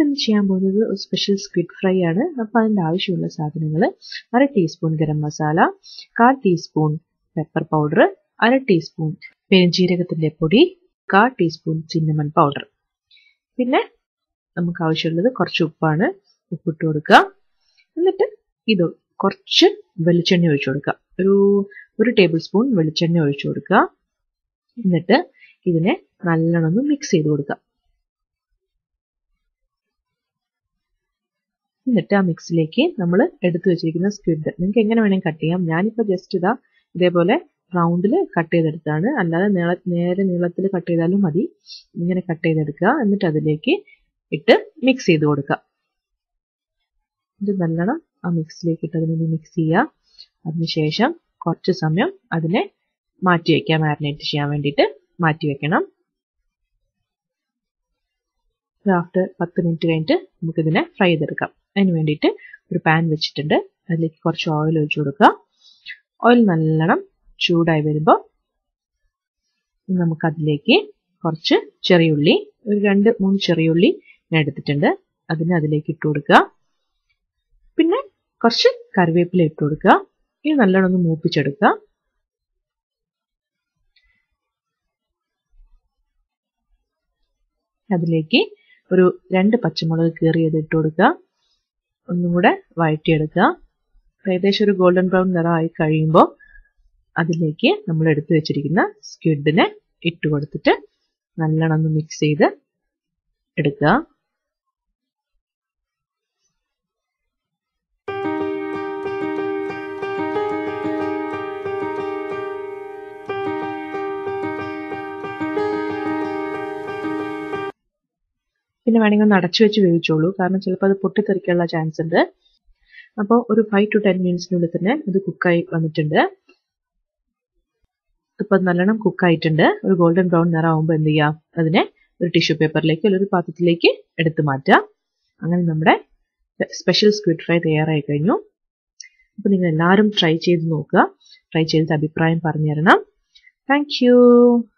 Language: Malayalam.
ഇപ്പം ഇന്ന് ചെയ്യാൻ പോകുന്നത് ഒരു സ്പെഷ്യൽ സ്ക്വിഡ് ഫ്രൈ ആണ് അപ്പോൾ അതിൻ്റെ ആവശ്യമുള്ള സാധനങ്ങൾ അര ടീസ്പൂൺ ഗരം മസാല കാൽ ടീസ്പൂൺ പെപ്പർ പൗഡർ അര ടീസ്പൂൺ പെരുംജീരകത്തിൻ്റെ പൊടി കാൽ ടീസ്പൂൺ ചിന്നമൺ പൗഡർ പിന്നെ നമുക്ക് ആവശ്യമുള്ളത് കുറച്ച് ഉപ്പാണ് ഉപ്പിട്ട് കൊടുക്കുക എന്നിട്ട് ഇത് കുറച്ച് വെളിച്ചെണ്ണ ഒഴിച്ചു കൊടുക്കുക ഒരു ഒരു ടേബിൾ സ്പൂൺ വെളിച്ചെണ്ണ ഒഴിച്ചു കൊടുക്കുക എന്നിട്ട് ഇതിനെ നല്ലോണം ഒന്ന് മിക്സ് ചെയ്ത് കൊടുക്കുക എന്നിട്ട് ആ മിക്സിലേക്ക് നമ്മൾ എടുത്തു വെച്ചിരിക്കുന്ന സ്ക്വിഡ് നിങ്ങൾക്ക് എങ്ങനെ വേണമെങ്കിൽ കട്ട് ചെയ്യാം ഞാനിപ്പോൾ ജസ്റ്റ് ഇതാ ഇതേപോലെ റൗണ്ടിൽ കട്ട് ചെയ്തെടുത്താണ് അല്ലാതെ നീള നേരെ നീളത്തിൽ കട്ട് ചെയ്താലും മതി ഇങ്ങനെ കട്ട് ചെയ്തെടുക്കുക എന്നിട്ട് അതിലേക്ക് ഇട്ട് മിക്സ് ചെയ്ത് കൊടുക്കുക ഇത് നല്ലോണം ആ മിക്സിലേക്ക് ഇട്ട് അതിനൊന്ന് മിക്സ് ചെയ്യുക അതിനുശേഷം കുറച്ച് സമയം അതിനെ മാറ്റി വയ്ക്കുക മാരിനേറ്റ് ചെയ്യാൻ വേണ്ടിയിട്ട് മാറ്റി വെക്കണം ആഫ്റ്റർ പത്ത് മിനിറ്റ് കഴിഞ്ഞിട്ട് നമുക്കിതിനെ ഫ്രൈ ചെയ്തെടുക്കാം അതിന് വേണ്ടിയിട്ട് ഒരു പാൻ വെച്ചിട്ടുണ്ട് അതിലേക്ക് കുറച്ച് ഓയിൽ ഒഴിച്ചു കൊടുക്കുക ഓയിൽ നല്ലോണം ചൂടായി വരുമ്പോൾ നമുക്കതിലേക്ക് കുറച്ച് ചെറിയുള്ളി ഒരു രണ്ട് മൂന്ന് ചെറിയുള്ളി ഞാൻ എടുത്തിട്ടുണ്ട് അതിനെ അതിലേക്ക് ഇട്ട് കൊടുക്കുക പിന്നെ കുറച്ച് കറിവേപ്പില ഇട്ട് കൊടുക്കുക ഇത് നല്ലോണം ഒന്ന് മൂപ്പിച്ചെടുക്കുക അതിലേക്ക് ഒരു രണ്ട് പച്ചമുളക് കീറിയത് ഇട്ട് കൊടുക്കുക ഒന്നും കൂടെ വഴറ്റിയെടുക്കുക ഏകദേശം ഒരു ഗോൾഡൻ ബ്രൗൺ നിറമായി കഴിയുമ്പോൾ അതിലേക്ക് നമ്മൾ എടുത്തു വെച്ചിരിക്കുന്ന സ്ക്വിഡിനെ ഇട്ട് കൊടുത്തിട്ട് നല്ലോണം ഒന്ന് മിക്സ് ചെയ്ത് എടുക്കുക പിന്നെ വേണമെങ്കിൽ ഒന്ന് അടച്ചു വെച്ച് വേവിച്ചോളൂ കാരണം ചിലപ്പോൾ അത് പൊട്ടിത്തെറിക്കാനുള്ള ചാൻസ് ഉണ്ട് അപ്പോൾ ഒരു ഫൈവ് ടു ടെൻ മിനിറ്റ്സിനുള്ളിൽ തന്നെ ഇത് കുക്കായി വന്നിട്ടുണ്ട് ഇപ്പോൾ നല്ലോണം കുക്കായിട്ടുണ്ട് ഒരു ഗോൾഡൻ ബ്രൗൺ നിറമാകുമ്പോൾ എന്ത് ചെയ്യാം അതിനെ ഒരു ടിഷ്യൂ പേപ്പറിലേക്ക് അല്ലെങ്കിൽ ഒരു പാത്രത്തിലേക്ക് എടുത്തു മാറ്റുക അങ്ങനെ നമ്മുടെ സ്പെഷ്യൽ സ്ക്വിഡ് ഫ്രൈ തയ്യാറായി കഴിഞ്ഞു അപ്പോൾ നിങ്ങൾ എല്ലാവരും ട്രൈ ചെയ്ത് നോക്കുക ട്രൈ ചെയ്തിട്ട് അഭിപ്രായം പറഞ്ഞു തരണം താങ്ക്